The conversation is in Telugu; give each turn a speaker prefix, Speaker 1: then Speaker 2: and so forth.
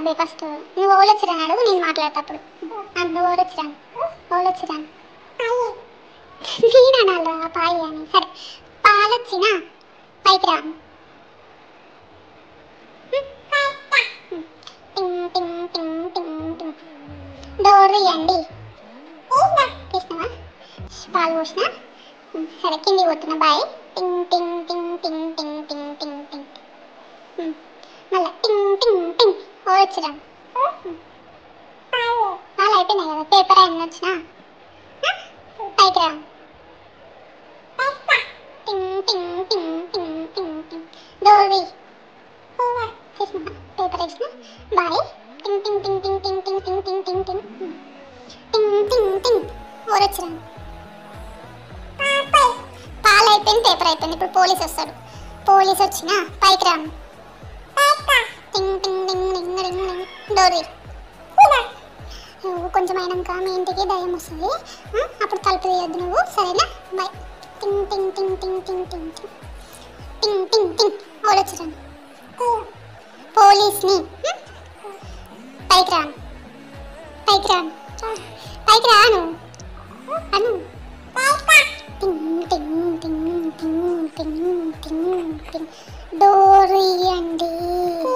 Speaker 1: అబ్బాయి ఫస్ట్ నువ్వు ఓలొచ్చిరాను అడుగు నేను మాట్లాడేటప్పుడు ఆ, నువ్వు ఓలొచ్చిరాను ఓలొచ్చిరాను నేను అనాలరా పాయి అని సరే పాలొచ్చినా పైకి రా టింగ్ టింగ్ టింగ్ టింగ్ టింగ్ డోర్ ఇవ్వండి తీసినావా పాలు పోసిన సరే కింది పోతున్నా బాయ్ టింగ్ టింగ్ టింగ్ టింగ్ టింగ్ టింగ్ టింగ్ టింగ్ ఉమ్. మళ్ళా టింగ్ టింగ్ టింగ్ వచ్చిరా పాలు అయిపోయినాయి కదా పేపర్ అయిన వచ్చిన పైకి రా టింగ్ టింగ్ టింగ్ టింగ్ టింగ్ టింగ్ డోర్ తీసిన పేపర్ వేసిన బాయ్ టింగ్ టింగ్ టింగ్ టింగ్ టింగ్ టింగ్ టింగ్ టింగ్ టింగ్ టింగ్ టింగ్ టింగ్ టింగ్ ఓరొచ్చిరా పాలు అయిపోయింది పేపర్ అయిపోయింది ఇప్పుడు పోలీస్ వస్తాడు పోలీస్ వచ్చిన పైకి రా టింగ్ టింగ్ టింగ్ టింగ్ టింగ్ టింగ్ డోర్ తీ. నువ్వు కొంచెం అయినాక మీ ఇంటికి దయ్యం వస్తుంది ఆ? అప్పుడు తలుపు తీయొద్దు నువ్వు సరేనా బాయ్ టింగ్ టింగ్ టింగ్ టింగ్ టింగ్ టింగ్ టింగ్ టింగ్ టింగ్ టింగ్ ఓడొచ్చురాను పోలీస్ని ఉం? పైకి రాను పైకి రాను పైకి రాను అను టింగ్ టింగ్ టింగ్ టింగ్ టింగ్ టింగ్ టింగ్ డోర్ ఇయ్యండి